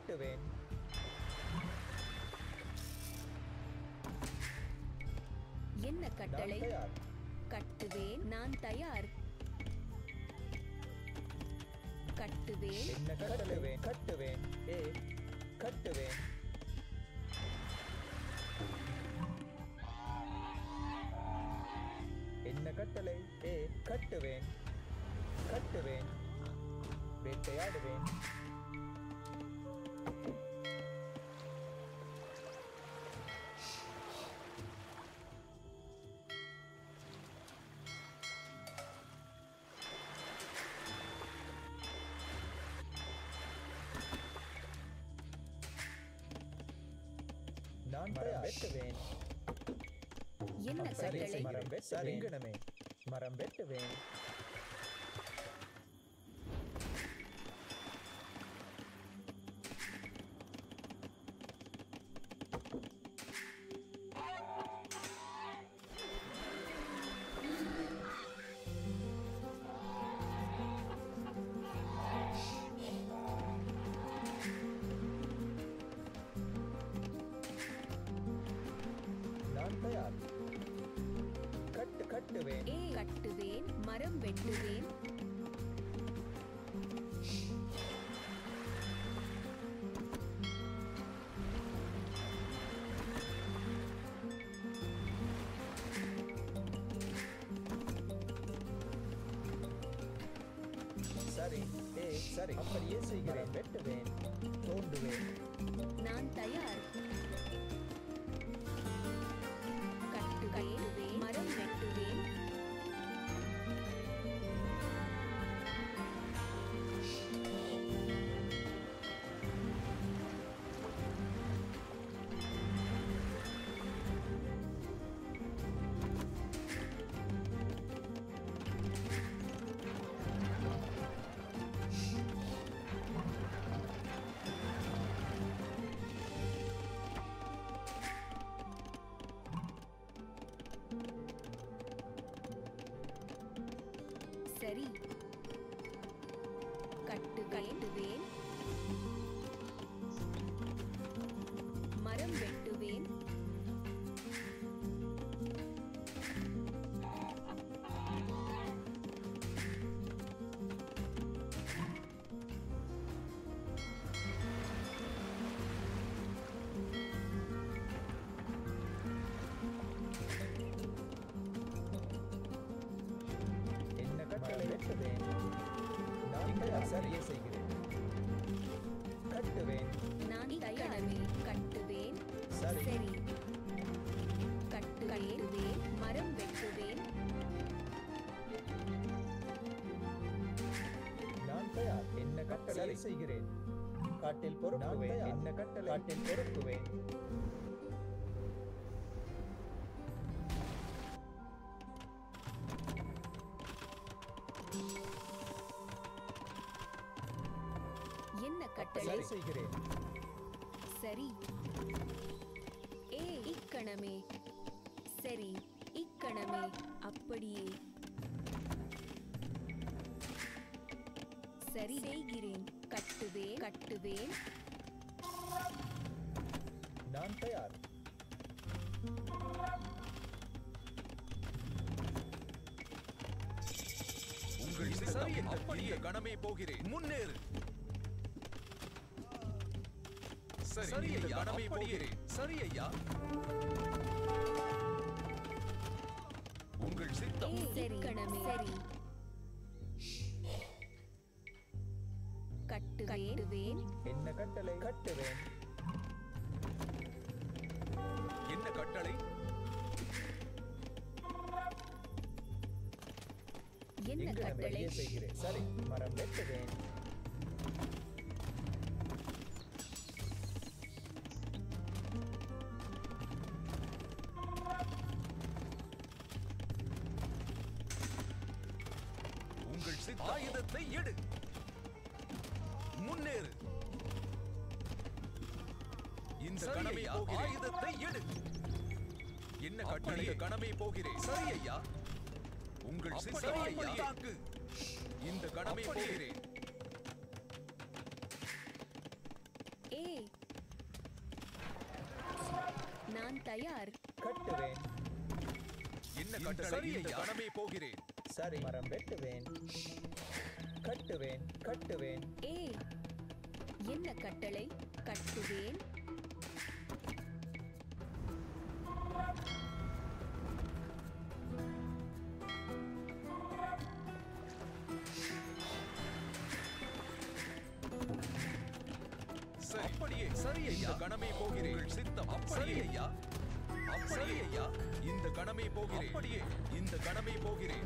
வெட்டுவேன் என்ன நான் கட்டளை தயார் கட்டுவேன் நான் தயார் கட்டுவேன் என்ன கட்டளைவேன் கட்டுவேன் ஏ கட்டுவேன் என்ன கட்டளை ஏ கட்டுவேன் கட்டுவேன் வேட்டையாடுவேன் நான் தயார் வெட்டுவேன் என்ன சரி, கட்டளை மரம் வெட்டுவேன் மரம் வெட்டுவேன் நான் தயார் கட்டு கட்டுவேன் ஏ கட்டுவேன் மரம் வெட்டுவேன் சரி ஏ சரி அப்படியே செய்கிறேன் வெட்டுவேன் தோண்டுவேன் நான் தயார் கட்டுவேன் மரம் வெட்டுவேன் சரி கட்டு கட்டுவேன் மரம் வெட்டுவேன் என்ன கட்டளை வெட்டுவேன் நான் தயார் சரியே செய்கிறேன் கட்டுவேன் நான் தயாரமே கட்டுவேன் சரி. சரி கட்டுவேன் மரம் வெட்டுவேன் நான் தயார் என்ன கட்டளை செய்கிறேன் காட்டில் பொறுப்புவேன் என்ன கட்டளை காட்டில் பொறுப்புவேன் என்ன கட்டளை சரி செய்கிறேன் சரி ஏ இக்கணமே சரி இக்கணமே அப்படியே சரி செய்கிறேன் கட்டுவேன் கட்டுவேன் நான் தயார் உங்கள் சரி அப்படியே கணமே போகிறேன் முன்னேறு சரி ஐயா கணமே போகிறேன் சரி ஐயா உங்கள் சித்தம் ஏ சரி கணமே சரி கட்டுவேன் என்ன கட்டளை கட்டுவேன் என்ன கட்டளை என்ன இங்கு நான் கட்டளை வெளியே செய்கிறேன் சரி மரம் வெட்டுவேன் உங்கள் சித்த ஆயுதத்தை எடு முன்னேறு இந்த கணமே ஆயுதத்தை எடு என்ன கட்டளை கணமே போகிறேன் சரி ஐயா உங்கள் சித்தம் ஐயா தாக்கு இந்த கணமே போகிறேன் ஏ நான் தயார் கட்டுவேன் என்ன கட்டளை இந்த கணமே போகிறேன் சரி மரம் வெட்டுவேன் கட்டுவேன் கட்டுவேன் ஏ என்ன கட்டளை கட்டுவேன் சரி அப்படியே சரி ஐயா கணமே போகிறேன் உங்கள் சித்தம் அப்படியே ஐயா அப்படியே ஐயா இந்த கணமே போகிறேன் அப்படியே இந்த கணமே போகிறேன்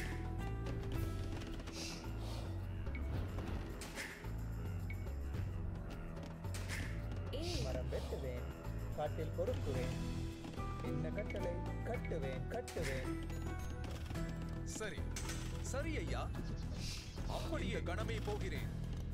ஏ மரம் வெட்டுவேன் காட்டில் பொறுக்குவேன் என்ன கட்டளை கட்டுவேன் கட்டுவேன் சரி சரி ஐயா அப்படியே கணமே போகிறேன்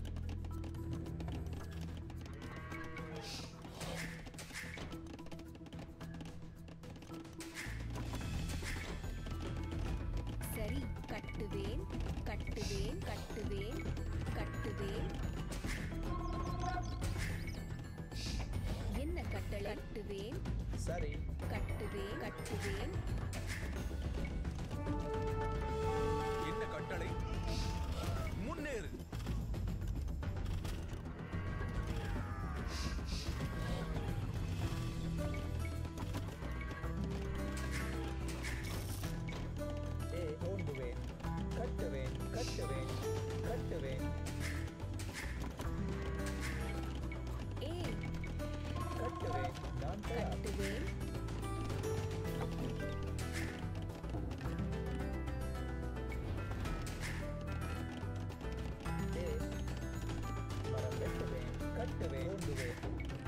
சரி கட்டுவேன் கட்டுவேன் கட்டுவேன் கட்டுவேன் என்ன கட்டளை கட்டுவேன் சரி கட்டுவேன் கட்டுவேன் என்ன கட்டளை முன்னேறு ஏ தோண்டுவேன் கட்டுவேன் கட்டுவேன் கட்டுவேன் ஏ கட்டுவேன் நான் தயார் கட்டுவேன் ஏ மரம் வெட்டுவேன் கட்டுவேன் தோண்டுவேன்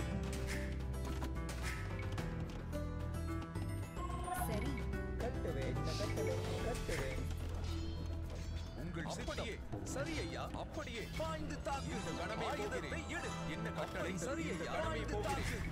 சரி கட்டுவேன் என்ன கட்டளை கட்டுவேன் உங்கள் சித்தம் சரி ஐயா அப்படியே பாய்ந்து தாக்கு இந்த கணமே போகிறேன் எடு என்ன கட்டளை சரி ஐயா கணமே போகிறேன்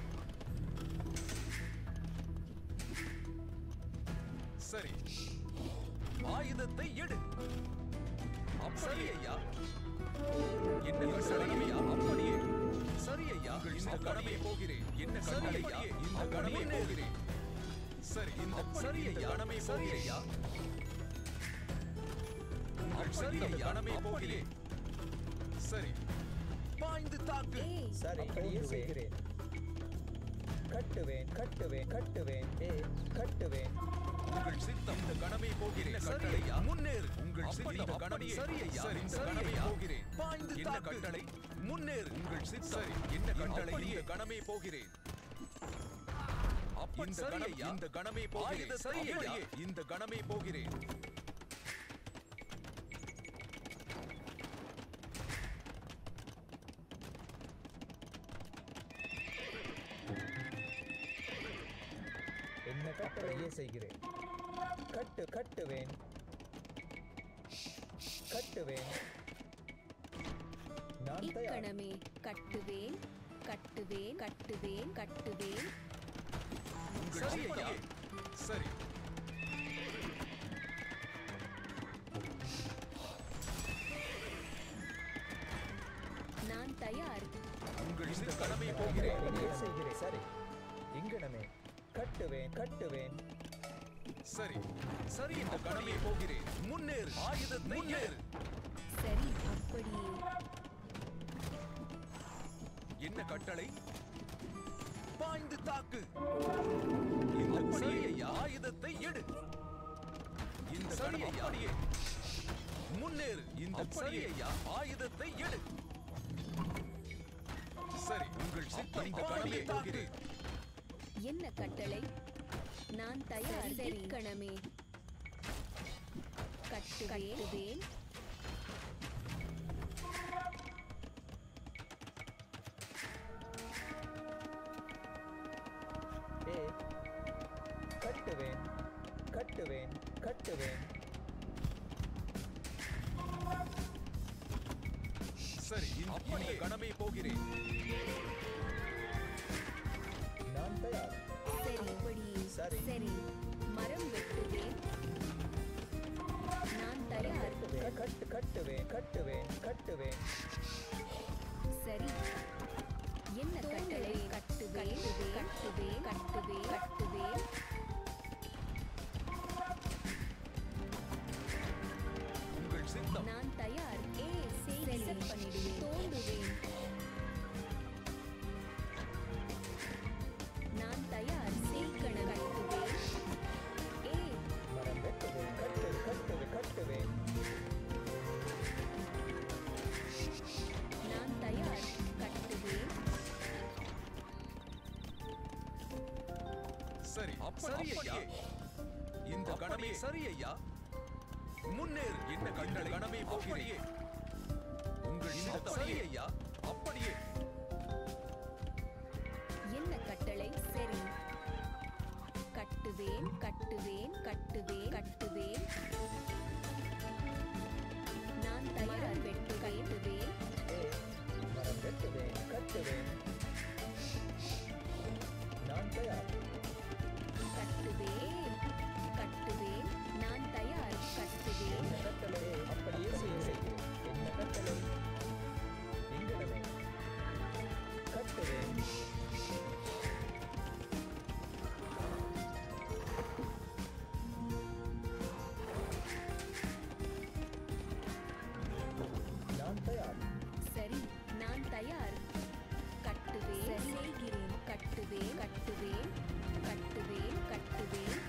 சரி ஆயுதத்தை எடு சரி ஐயா என்ன கட்டளை ஐயா அப்படியே சரி ஐயா இந்த கடமை போகிறேன் என்ன கட்டளை ஐயா இந்த கடமை போகிறேன் சரி இந்த சரி ஐயா கடமை சரி ஐயா உங்கள் சரி ஐயா கடமை போகிறேன் சரி பாய்ந்து தாக்கு ஏ சரி அப்படியே செய்கிறேன் கட்டுவேன் கட்டுவேன் கட்டுவேன் ஏ கட்டுவேன் உங்கள் சித்தம் இந்த கடமை போகிறேன் கட்டளையா முன்னேறு உங்கள் சித்தம் கடமை சரி ஐயா இந்த கடமை போகிறேன் பாய்ந்து என்ன கட்டளை முன்னேறு உங்கள் சித்தம் சரி என்ன கட்டளை இந்த கடமை போகிறேன் அப்பன் சரி ஐயா இந்த கடமை போகிறேன் சரி ஐயா இந்த கடமை போகிறேன் என்ன கட்டளையே செய்கிறேன் கட்டு கட்டுவேன் கட்டுவேன் நான் தயார் இக்கணமே கட்டுவேன் கட்டுவேன் கட்டுவேன் கட்டுவேன் உங்கள் சரி ஐயா சரி நான் தயார் உங்கள் இந்த கடமை போகிறேன் அப்படியே செய்கிறேன் சரி இங்கனமே கட்டுவேன் கட்டுவேன் சரி சரி இந்த கடமை போகிறேன் முன்னேறு ஆயுதத்தை முன்னேறு சரி அப்படியே என்ன கட்டளை பாய்ந்து தாக்கு இந்த சரி ஐயா ஆயுதத்தை எடு இந்த சரி ஐயா முன்னேறு இந்த சரி ஐயா ஆயுதத்தை எடு சரி உங்கள் சித்தம் இந்த கடமையை போகிறேன் என்ன கட்டளை நான் தயார் இக்கணமே கட்டுவேன் ஏ கட்டுவேன் கட்டுவேன் கட்டுவேன் சரி இந்த இந்த கடமை போகிறேன் நான் தயார் சரி அப்படியே சரி. சரி மரம் வெட்டுவேன் நான் தயார் கட்டுவேன் கட்டு கட்டுவேன் கட்டுவேன் கட்டுவேன் சரி என்ன கட்டளை கட்டுவேன் கட்டுவேன் கட்டுவேன் சரி ஐயா இந்த கணமே சரி ஐயா முன்னேறு என்ன கண்டளை கணமே போகிறேன் உங்கள் இந்த சரி ஐயா அப்படியே என்ன கட்டளை சரி கட்டுவேன் கட்டுவேன் கட்டுவேன் கட்டுவேன் நான் தயார் வெட்டு கட்டுவேன் ஏ, மரம் வெட்டுவேன் கட்டுவேன் நான் தயார் கட்டுவேன் கட்டுவேன் நான் தயார் கட்டுவேன் என்ன கட்டளை அப்படியே செய்கிறேன் என்ன கட்டளை எங்கிடமே கட்டுவேன் நான் தயார் சரி நான் தயார் கட்டுவேன் செய்கிறேன் கட்டுவேன் கட்டுவேன் கட்டுவேன் கட்டுவேன்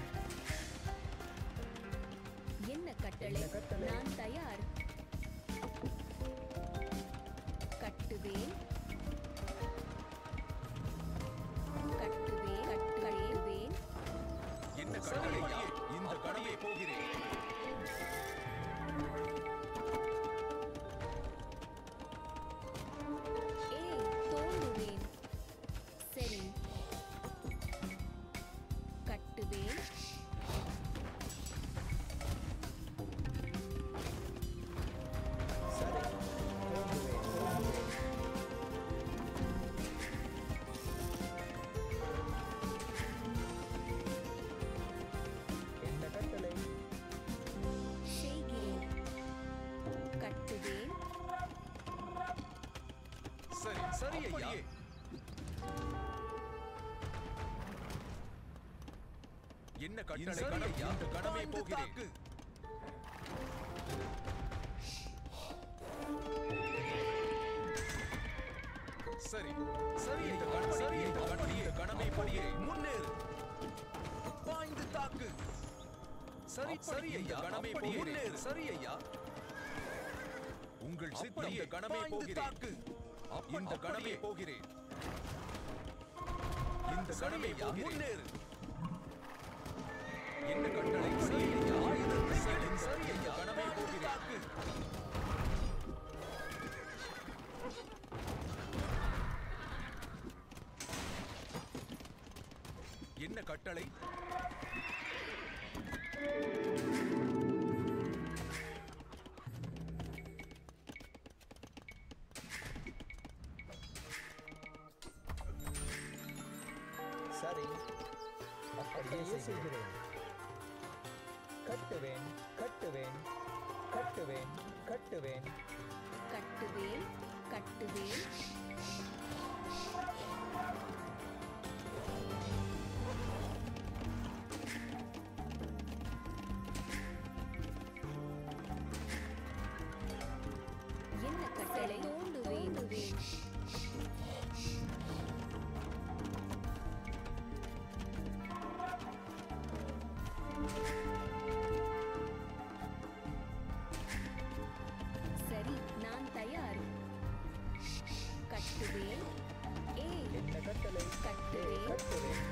என்ன கட்டளை என்ன கட்டளை? நான் தயார் கட்டுவேன் கட்டுவேன் கட்டுவேன் என்ன கட்டளை ஐயா இந்த கணமே போகிறேன் ஏய் தோன்றுவேன் சரி கட்டுவேன் சரி தோன்றுவேன் தோன்றுவேன் என்ன கட்டளை செய்கிறேன் கட்டுவேன் சரி சரி ஐயா என்ன கட்டளை சரி ஐயா இந்த கணமே போகிறேன் சரி சரி இந்த கணம் சரி இந்த கணம் இந்த கணமே படியே முன்னேறு பாய்ந்து தாக்கு சரி சரி ஐயா கணமே முன்னேறு சரி ஐயா உங்கள் சித்தம் இந்த கணமே போகிறேன் தாக்கு இந்த கணமே போகிறேன் இந்த கணமே முன்னேறு என்ன கட்டளை சரி ஐயா ஆயுதத்தை சரி சரி ஐயா கணமே போகிறேன் தாக்கு என்ன கட்டளை சரி அப்படியே செய்கிறேன் கட்டுவேன் கட்டுவேன் கட்டுவேன் கட்டுவேன் கட்டுவேன் கட்டுவேன் என்ன கட்டளை தோண்டுவேன் சரி நான் தயார் கட்டுவேன் ஏய் என்ன கட்டளை கட்டுவேன். கட்டுவேன்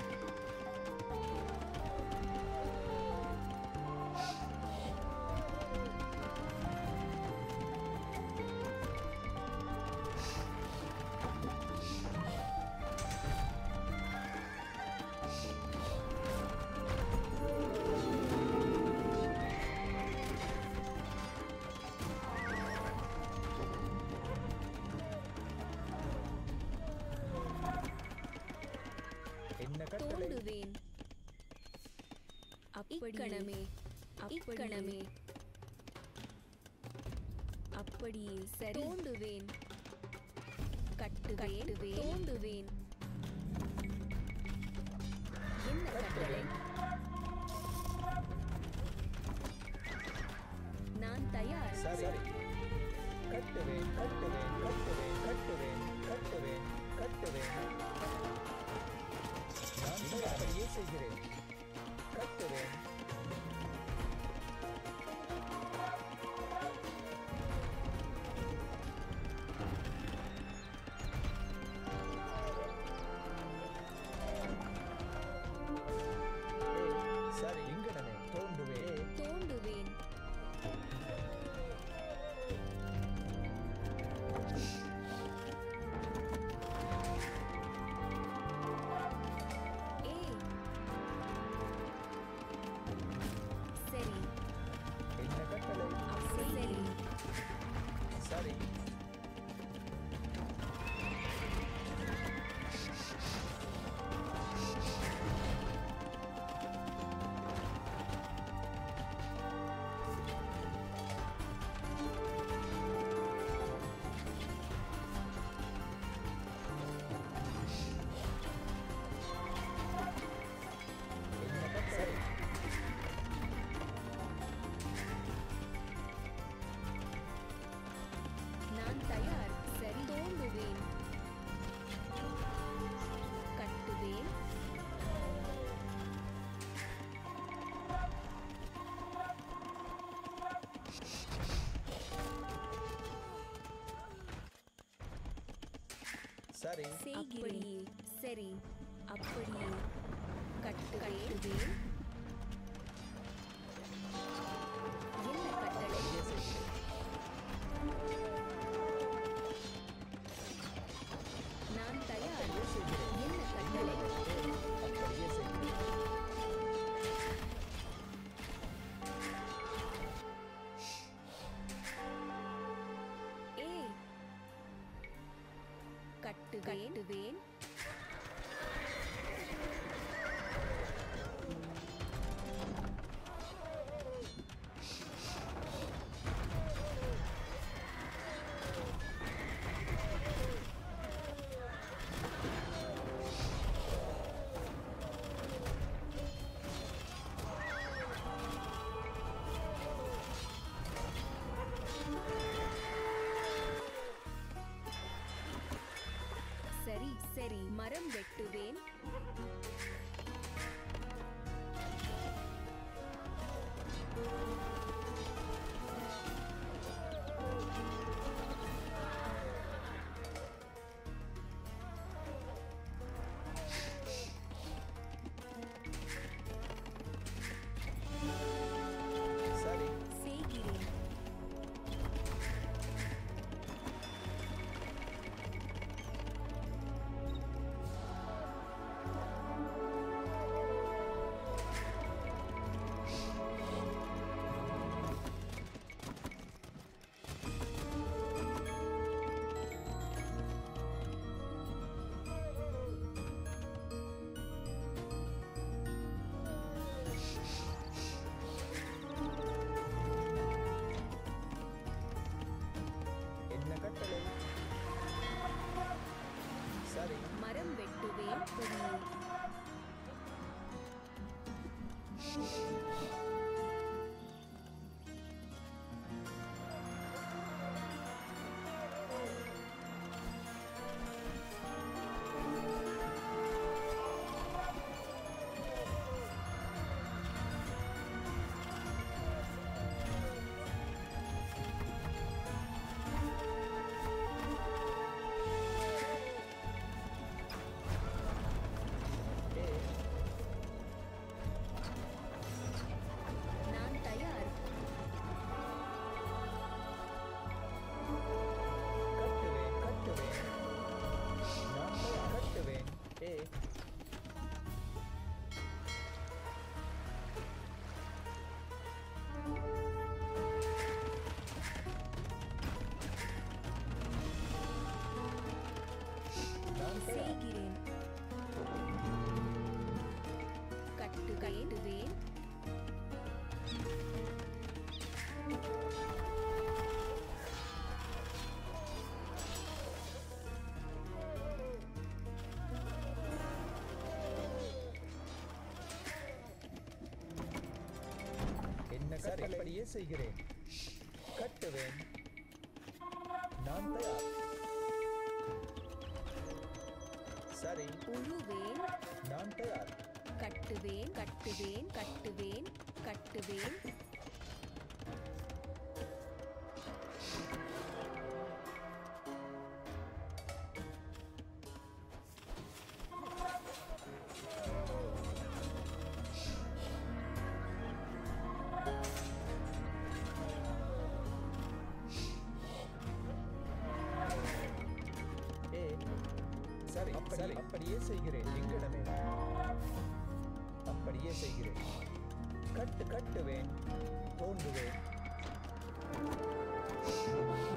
என்ன கட்டளை தோண்டுவேன் இக்கணமே இக்கணமே அப்படியே சரி தோண்டுவேன் கட்டுவேன் தோண்டுவேன் என்ன கட்டளை நான் தயார் சரி கட்டுவேன் கட்டுவேன் கட்டுவேன் கட்டுவேன் கட்டுவேன் கட்டுவேன் நான் அப்படியே செய்கிறேன் கட்டுவேன் சரி செய்கிறேன் சரி அப்படியே கட்டுவேன் கட்டுவேன் என்ன கட்டளை அப்படியே செய்கிறேன் நான் தயார் அப்படியே செய்கிறேன் என்ன கட்டளை அப்படியே செய்கிறேன் ஏ கட்டுவேன் கட்டுவேன் சரி சரி மரம் வெட்டுவேன் சரி செய்கிறேன் என்ன கட்டளை சரி மரம் வெட்டுவேன் அப்படியே ஏ நான் தயார் கட்டுவேன் கட்டுவேன் நான் தயார். கட்டுவேன் ஏ நான் தயார். செய்கிறேன் கட்டு கட்டுவேன் என்ன சரி அப்படியே செய்கிறேன் கட்டுவேன் நான் தயார் சரி உழுவேன் நான் தயார் கட்டுவேன் கட்டுவேன் கட்டுவேன் கட்டுவேன் ஏ சரி சரி அப்படியே செய்கிறேன் எங்கிடமே அப்படியே செய்கிறேன் கட்டு கட்டுவேன் தோண்டுவேன்